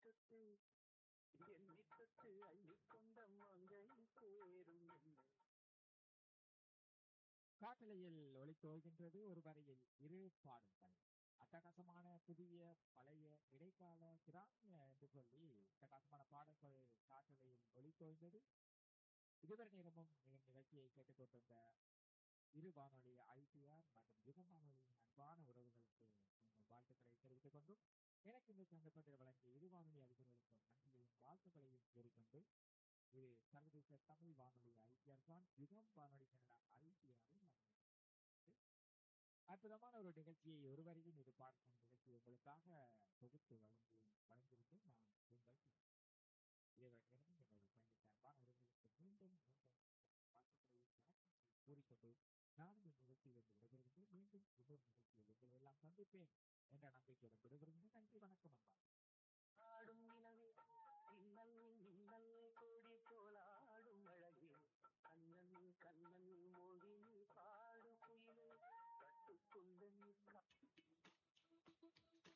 தொட்டு என்னை தொட்டு அள்ளிக்கொண்ட மங்கை சேரும் என்னை காட்டலையில் ஒளித்தோகின்றது ஒரு வரையில் இரு பாடல்கள் அட்டகாசமான புதிய பழைய இடைக்கால கிராமிய என்று சொல்லி அட்டகாசமான பாடல்கள் காட்டலையில் ஒளித்தோய்ந்தது இதுவரை நேரமும் நீங்கள் நிகழ்ச்சியை கேட்டுக்கொண்டிருந்த இரு வானொலி ஐபிஆர் மற்றும் யுக வானொலியின் அன்பான உறவுகளுக்கு உங்கள் வாழ்த்துக்களை தெரிவித்துக் கொண்டும் எனக்கு இந்த சந்தர்ப்பத்தில் வழங்கிய இரு வானொலி அதிபர்களுக்கும் நன்றியையும் வாழ்த்துக்களையும் கூறிக்கொண்டு இது சர்வதேச தமிழ் வானொலி ஐபிஆர் தான் யுகம் வானொலி கனடா ஐபிஆரில் அற்புதமான ஒரு நிகழ்ச்சியை ஒருவரையும் இது பார்க்கும் நிகழ்ச்சி உங்களுக்காக தொகுத்து வழங்கி வழங்கியிருக்கேன் நான் உங்கள் இறைவன் எனவும் என்னோட பயணித்த அன்பான உறவுகளுக்கு மீண்டும் மீண்டும் வாழ்த்துக்களையும் வணக்கங்களையும் கூறிக்கொண்டு நானும் இந்த நிகழ்ச்சியிலிருந்து விடைபெறுகின்றேன் மீண்டும் இன்னொரு நிகழ்ச்சியில் உங்களை எல்லாம் சந்திப்பேன் என்ற நம்பிக்கையுடன் விடைபெறுகின்றேன் நன்றி வணக்கம் அன்பா ஆடும் நிலவே மின்னல் மின்னல் கொடி போலாடும் அழகே கண்ணன் கண்ணன் மொழி பாடு குயிலே கட்டுக்குள்ள நீ